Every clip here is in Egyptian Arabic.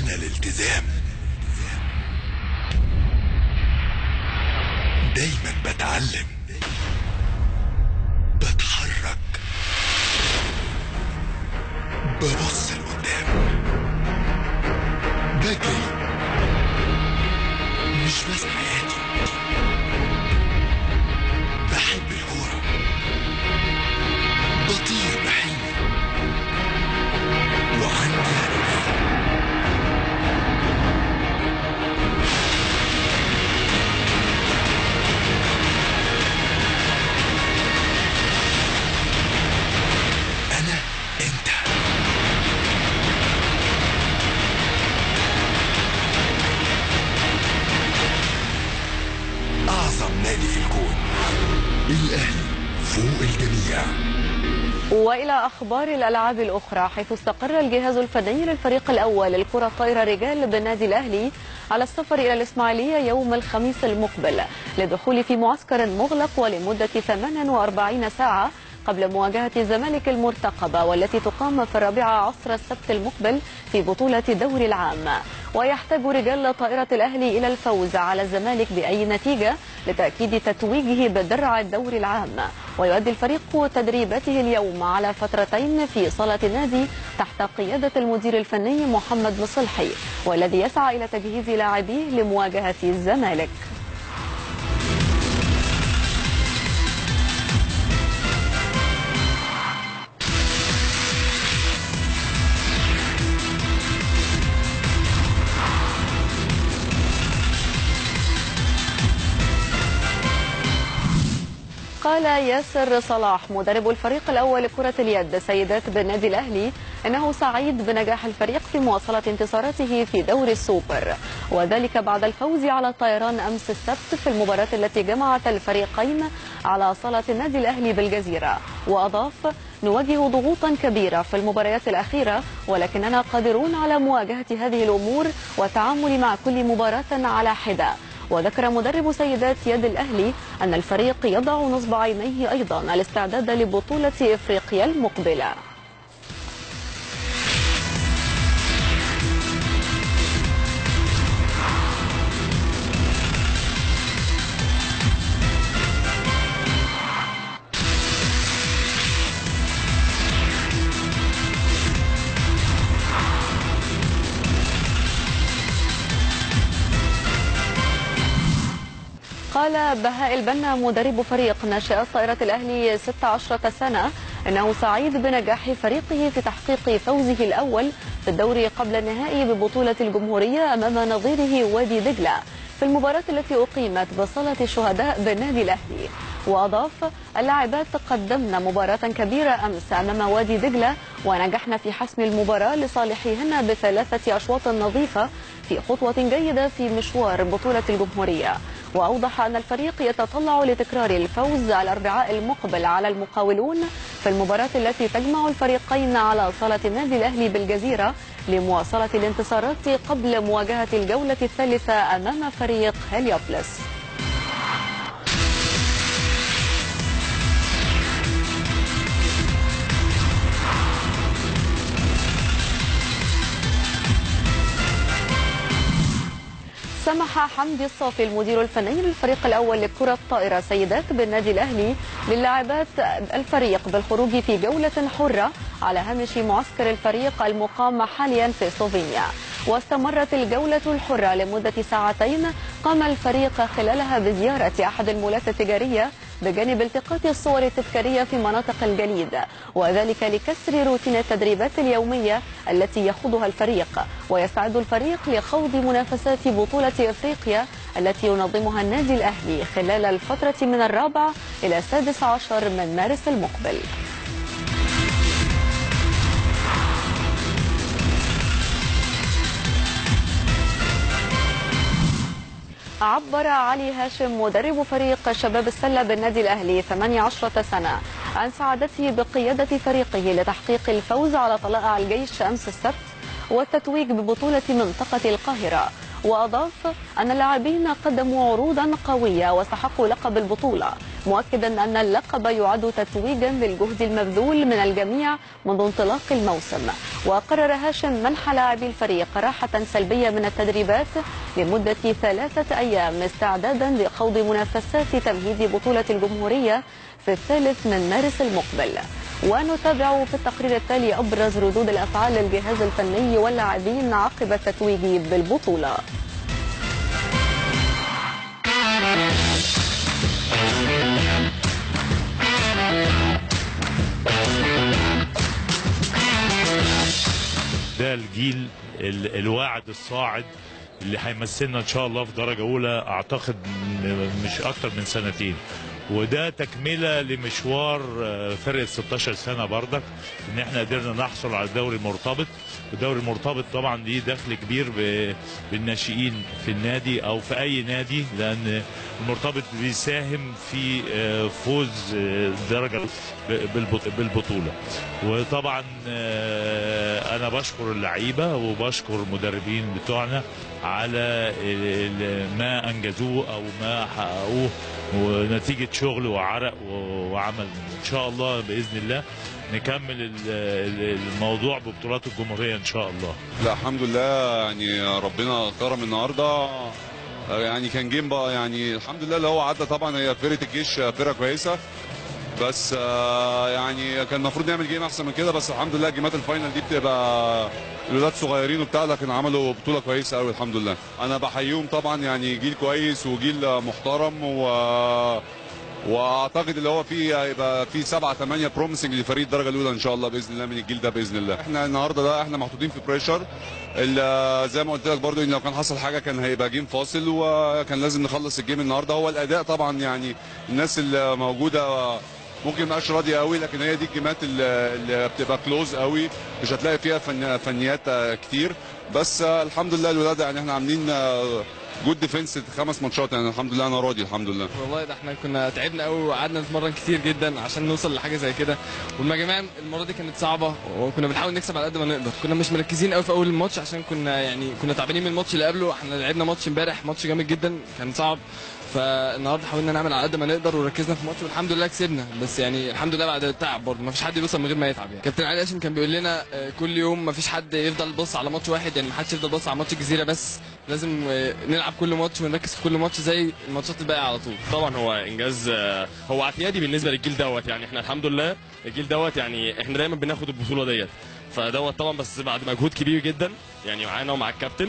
أنا الالتزام دايما بتعلم بتحرك ببص لقدام بجري مش بس حياتي بحب الكورة بطير بحلمي وعندي هدف أنا أنت أعظم نادي في الكون الأهلي فوق الجميع والى اخبار الالعاب الاخرى حيث استقر الجهاز الفني للفريق الاول للكره الطايره رجال بالنادي الاهلي على السفر الى الاسماعيليه يوم الخميس المقبل للدخول في معسكر مغلق ولمده 48 ساعه قبل مواجهة الزمالك المرتقبة والتي تقام في الرابعة عصر السبت المقبل في بطولة دوري العام ويحتاج رجال طائرة الأهلي إلى الفوز على الزمالك بأي نتيجة لتأكيد تتويجه بدرع الدوري العام ويؤدي الفريق تدريباته اليوم على فترتين في صالة النادي تحت قيادة المدير الفني محمد مصلحي والذي يسعى إلى تجهيز لاعبيه لمواجهة الزمالك قال ياسر صلاح مدرب الفريق الأول لكرة اليد سيدات بالنادي الأهلي إنه سعيد بنجاح الفريق في مواصلة انتصاراته في دوري السوبر وذلك بعد الفوز على الطيران أمس السبت في المباراة التي جمعت الفريقين على صالة النادي الأهلي بالجزيرة وأضاف نواجه ضغوطا كبيرة في المباريات الأخيرة ولكننا قادرون على مواجهة هذه الأمور والتعامل مع كل مباراة على حدة وذكر مدرب سيدات يد الأهلي أن الفريق يضع نصب عينيه أيضا الاستعداد لبطولة إفريقيا المقبلة قال بهاء البنا مدرب فريق ناشئات طائرة الأهلي 16 سنة أنه سعيد بنجاح فريقه في تحقيق فوزه الأول في الدوري قبل النهائي ببطولة الجمهورية أمام نظيره وادي دجلة في المباراة التي أقيمت بصالة الشهداء بالنادي الأهلي وأضاف اللاعبات قدمنا مباراة كبيرة أمس أمام وادي دجلة ونجحنا في حسم المباراة لصالحهن بثلاثة أشواط نظيفة في خطوة جيدة في مشوار بطولة الجمهورية وأوضح أن الفريق يتطلع لتكرار الفوز الأربعاء المقبل على المقاولون في المباراة التي تجمع الفريقين على صالة النادي الأهلي بالجزيرة لمواصلة الانتصارات قبل مواجهة الجولة الثالثة أمام فريق هليوبلس سمح حمدي الصافي المدير الفني للفريق الأول لكرة الطائرة سيدات بالنادي الأهلي للاعبات الفريق بالخروج في جولة حرة على هامش معسكر الفريق المقام حاليا في سلوفينيا واستمرت الجولة الحرة لمدة ساعتين قام الفريق خلالها بزيارة أحد المولات التجارية بجانب التقاط الصور التذكارية في مناطق الجليد وذلك لكسر روتين التدريبات اليومية التي يخوضها الفريق ويستعد الفريق لخوض منافسات بطولة إفريقيا التي ينظمها النادي الأهلي خلال الفترة من الرابع إلى السادس عشر من مارس المقبل عبر علي هاشم مدرب فريق شباب السلة بالنادي الأهلي 18 سنة عن سعادته بقيادة فريقه لتحقيق الفوز على طلائع الجيش أمس السبت والتتويج ببطولة منطقة القاهرة وأضاف أن اللاعبين قدموا عروضا قوية واستحقوا لقب البطولة مؤكدا أن اللقب يعد تتويجا للجهد المبذول من الجميع منذ انطلاق الموسم وقرر هاشم منح لاعبي الفريق راحة سلبية من التدريبات لمدة ثلاثة أيام استعدادا لخوض منافسات تمهيد بطولة الجمهورية في الثالث من مارس المقبل ونتابع في التقرير التالي أبرز ردود الأفعال للجهاز الفني واللاعبين عقب التتويج بالبطولة ده الجيل ال- الواعد الصاعد اللي هيمثلنا ان شاء الله في درجه اولى اعتقد م- مش اكتر من سنتين وده تكمله لمشوار آه، فرقه 16 سنه بردك ان احنا قدرنا نحصل على الدوري المرتبط الدوري المرتبط طبعا ليه دخل كبير ب- بالناشئين في النادي او في اي نادي لان المرتبط بيساهم في آه، فوز آه، الدرجه ب- بالبط- بالبطوله وطبعا آه، انا بشكر اللعيبه وبشكر المدربين بتوعنا على ال- ال- ما انجزوه او ما حققوه ونتيجه شغل وعرق و- وعمل ان شاء الله باذن الله نكمل ال- ال- الموضوع ببطولات الجمهوريه ان شاء الله لا الحمد لله يعني ربنا كرم النهارده يعني كان جيم بقى يعني الحمد لله اللي هو عدى طبعا هي فرقه الجيش فرقه كويسه بس آه، يعني كان المفروض نعمل جيم احسن من كده بس الحمد لله جيمات الفاينل دي بتبقى الولاد صغيرين وبتاع لكن عملوا بطوله كويسه قوي الحمد لله انا بحييهم طبعا يعني جيل كويس وجيل محترم و واعتقد اللي هو فيه هيبقى في سبعة ثمانية بروميسنج لفريق الدرجة الأولى إن شاء الله بإذن الله من الجيل ده بإذن الله. احنا النهارده ده احنا محطوطين في بريشر زي ما قلت لك برضو ان لو كان حصل حاجة كان هيبقى جيم فاصل وكان لازم نخلص الجيم النهارده هو الأداء طبعا يعني الناس اللي موجودة ممكن ما راضيه قوي لكن هي دي الجيمات اللي اللي بتبقى كلوز قوي مش هتلاقي فيها فن فنيات آه، كتير بس آه، الحمد لله الولاد يعني احنا عاملين جود ديفنس خمس ماتشات يعني الحمد لله انا راضي الحمد لله والله ده احنا كنا تعبنا قوي وقعدنا نتمرن كتير جدا عشان نوصل لحاجه زي كده والمجاميع المره دي كانت صعبه وكنا بنحاول نكسب على قد ما نقدر كنا مش مركزين قوي في اول الماتش عشان كنا يعني كنا تعبانين من الماتش اللي قبله احنا لعبنا ماتش امبارح ماتش جامد جدا كان صعب فالنهارده حاولنا نعمل على قد ما نقدر وركزنا في الماتش والحمد لله كسبنا بس يعني الحمد لله بعد التعب برضه ما فيش حد بيوصل من غير ما يتعب يعني كابتن علي هاشم كان بيقول لنا آه، كل يوم ما فيش حد يفضل بص على ماتش واحد يعني ما حدش يفضل بص على ماتش الجزيره بس لازم آه، نلعب كل ماتش ونركز في كل ماتش زي الماتشات الباقيه على طول طبعا هو انجاز آه، هو اعتيادي بالنسبه للجيل دوت يعني احنا الحمد لله الجيل دوت يعني احنا دايما بناخد البطوله ديت فدوت طبعا بس بعد مجهود كبير جدا يعني معانا ومع الكابتن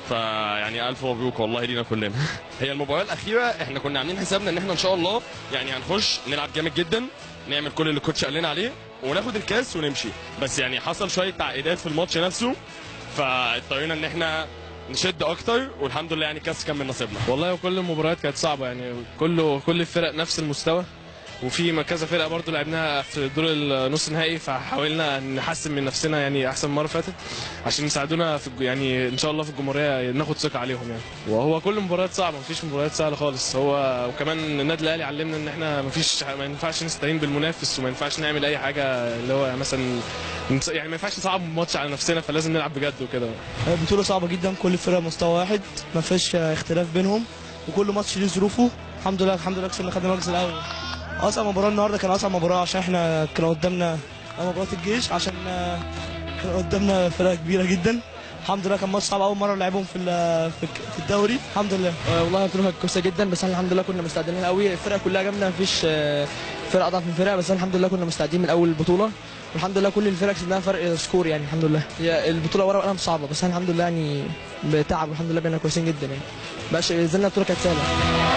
فيعني الف مبروك والله لينا كلنا هي المباراه الاخيره احنا كنا عاملين حسابنا ان احنا ان شاء الله يعني هنخش نلعب جامد جدا نعمل كل اللي الكوتش قال لنا عليه وناخد الكاس ونمشي بس يعني حصل شويه تعقيدات في الماتش نفسه فاضطرينا ان احنا نشد اكتر والحمد لله يعني الكاس كان من نصيبنا والله كل المباريات كانت صعبه يعني كله كل الفرق نفس المستوى وفي كذا فرقه برضو لعبناها في دور النص النهائي فحاولنا نحسن من نفسنا يعني احسن مره فاتت عشان يساعدونا في الج- يعني ان شاء الله في الجمهوريه ناخد ثقه عليهم يعني وهو كل المباريات صعبه مفيش مباريات سهله خالص هو وكمان النادي الاهلي علمنا ان احنا مفيش ما ينفعش نستعين بالمنافس وما ينفعش نعمل اي حاجه اللي هو مثلا نص- يعني ما ينفعش نصعب الماتش على نفسنا فلازم نلعب بجد وكده بطولة صعبة جدا كل الفرق مستوى واحد ما فيش اختلاف بينهم وكل ماتش ليه ظروفه الحمد لله الحمد لله كسبنا خدنا المركز الاول اصعب مباراة النهارده كان اصعب مباراة عشان احنا كان قدامنا مباراة الجيش عشان آه، كان قدامنا فرقة كبيرة جدا الحمد لله كان ماتش صعب اول مرة لعبهم في ال- في في الدوري الحمد لله آه، والله البطوله كانت كويسه جدا بس احنا الحمد لله كنا مستعدين قوي الفرقه كلها جامده مفيش آه، فرقه اضعف من فرقه بس احنا الحمد لله كنا مستعدين من اول البطوله والحمد لله كل الفرق كسبناها فرق سكور يعني الحمد لله هي البطوله ورقه وقلم صعبه بس احنا الحمد لله يعني بتعب والحمد لله بقينا كويسين جدا يعني بقاش نزلنا البطوله كانت سهله